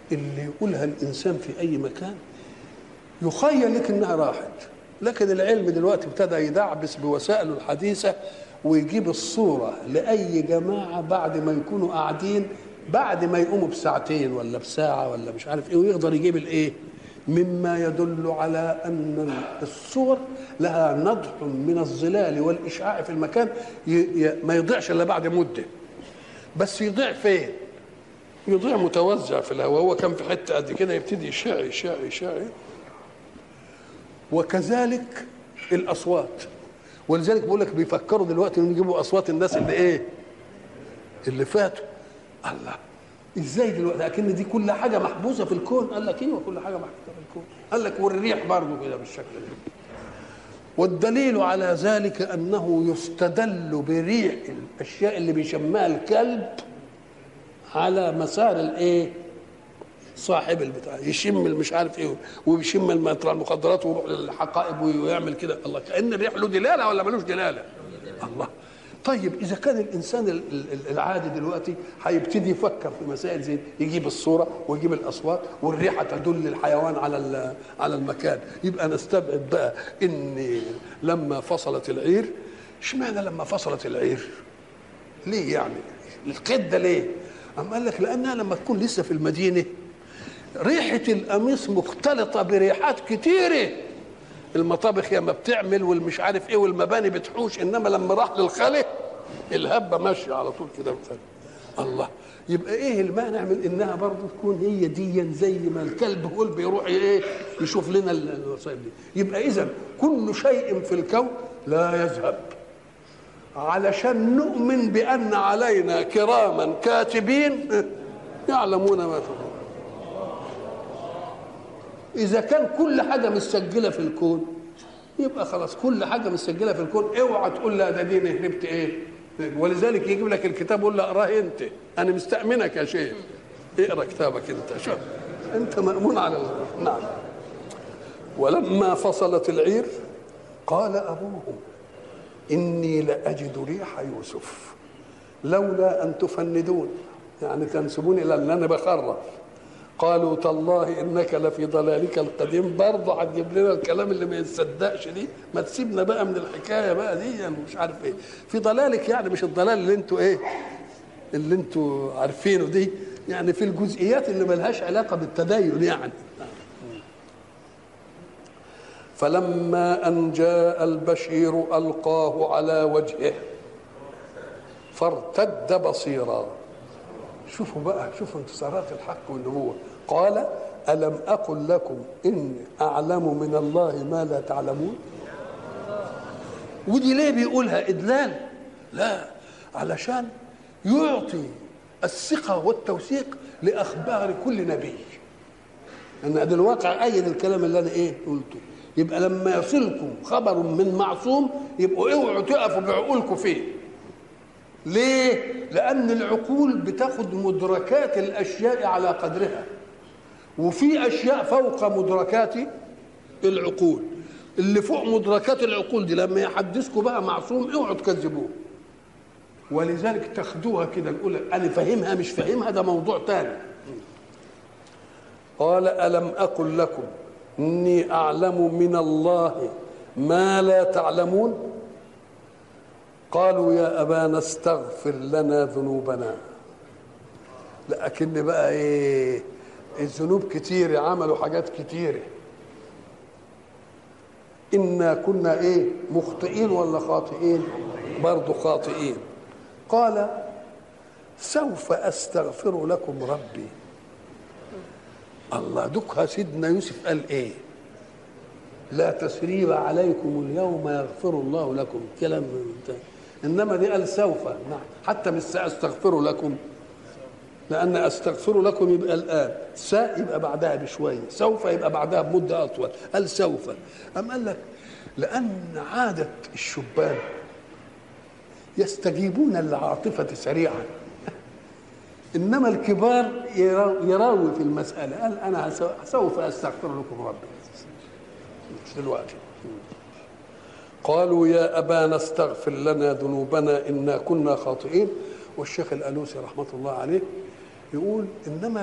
اللي يقولها الانسان في اي مكان يخيل لك انها راحت لكن العلم دلوقتي ابتدى يدعبس بوسائله الحديثه ويجيب الصوره لاي جماعه بعد ما يكونوا قاعدين بعد ما يقوموا بساعتين ولا بساعه ولا مش عارف ايه ويقدر يجيب الايه مما يدل على ان الصور لها نضح من الظلال والاشعاع في المكان ي... ي... ما يضيعش الا بعد مده بس يضيع فين يضيع متوزع في الهواء هو كان في حته قد كده يبتدي يشع يشع يشع وكذلك الاصوات ولذلك بقول لك بيفكروا دلوقتي انهم يجيبوا اصوات الناس اللي ايه اللي فاتوا الله ازاي دلوقتي اكن دي كل حاجه محبوسه في الكون قال لك ايوه كل حاجه محبوسه في الكون قال لك والريح برضه كده بالشكل ده والدليل على ذلك انه يستدل بريح الاشياء اللي بيشمها الكلب على مسار الايه صاحب البتاع يشم مش عارف ايه ويشم المخدرات ويروح للحقائب ويعمل كده الله كان الريح له دلاله ولا ملوش دلاله الله طيب اذا كان الانسان العادي دلوقتي هيبتدي يفكر في مسائل زي يجيب الصوره ويجيب الاصوات والريحه تدل الحيوان على على المكان يبقى نستبعد بقى ان لما فصلت العير اشمعنى لما فصلت العير ليه يعني القيد ده ليه أم قال لك لانها لما تكون لسه في المدينه ريحه القميص مختلطه بريحات كتيره المطابخ يا ما بتعمل والمش عارف ايه والمباني بتحوش انما لما راح للخلق الهبه ماشيه على طول كده مثلا الله يبقى ايه المانع من انها برضه تكون هي ديا زي ما الكلب هو اللي بيروح ايه يشوف لنا الوسائل دي يبقى اذا كل شيء في الكون لا يذهب علشان نؤمن بان علينا كراما كاتبين يعلمون ما تفعلون اذا كان كل حاجه مسجله في الكون يبقى خلاص كل حاجه مسجله في الكون اوعى تقول لا ده دي هربت ايه ولذلك يجيب لك الكتاب يقول له اقراه انت انا مستامنك يا شيخ اقرا كتابك انت شوف انت مامون على ال... نعم ولما فصلت العير قال ابوهم اني لاجد ريح يوسف لولا ان تفندون يعني تنسبون الى ان انا بخرف قالوا تالله انك لفي ضلالك القديم برضه هتجيب لنا الكلام اللي ما يتصدقش دي ما تسيبنا بقى من الحكايه بقى دي يعني مش عارف ايه في ضلالك يعني مش الضلال اللي انتوا ايه اللي انتوا عارفينه دي يعني في الجزئيات اللي ملهاش علاقه بالتدين يعني فلما ان جاء البشير القاه على وجهه فارتد بصيرا شوفوا بقى شوفوا انتصارات الحق والنبوة قال ألم أقل لكم إني أعلم من الله ما لا تعلمون ودي ليه بيقولها إدلال لا علشان يعطي الثقة والتوثيق لأخبار كل نبي أن هذا الواقع أيد الكلام اللي أنا إيه قلته يبقى لما يصلكم خبر من معصوم يبقوا اوعوا تقفوا بعقولكم فيه ليه؟ لأن العقول بتاخد مدركات الأشياء على قدرها وفي أشياء فوق مدركات العقول اللي فوق مدركات العقول دي لما يحدثكم بقى معصوم اوعوا تكذبوه ولذلك تاخدوها كده نقول انا فاهمها مش فاهمها ده موضوع تاني قال الم اقل لكم اني اعلم من الله ما لا تعلمون قالوا يا ابانا استغفر لنا ذنوبنا لكن بقى ايه الذنوب كتير عملوا حاجات كتيره إنا كنا إيه مخطئين ولا خاطئين برضو خاطئين قال سوف أستغفر لكم ربي الله دكها سيدنا يوسف قال إيه لا تسريب عليكم اليوم يغفر الله لكم كلام انتهى. انما دي قال سوف نعم حتى مش ساستغفر لكم لان استغفر لكم يبقى الان ساء يبقى بعدها بشويه سوف يبقى بعدها بمده اطول قال سوف ام قال لك لان عاده الشبان يستجيبون للعاطفه سريعا انما الكبار يراوي في المساله قال انا سوف استغفر لكم ربي مش دلوقتي قالوا يا ابانا استغفر لنا ذنوبنا انا كنا خاطئين والشيخ الالوسي رحمه الله عليه يقول انما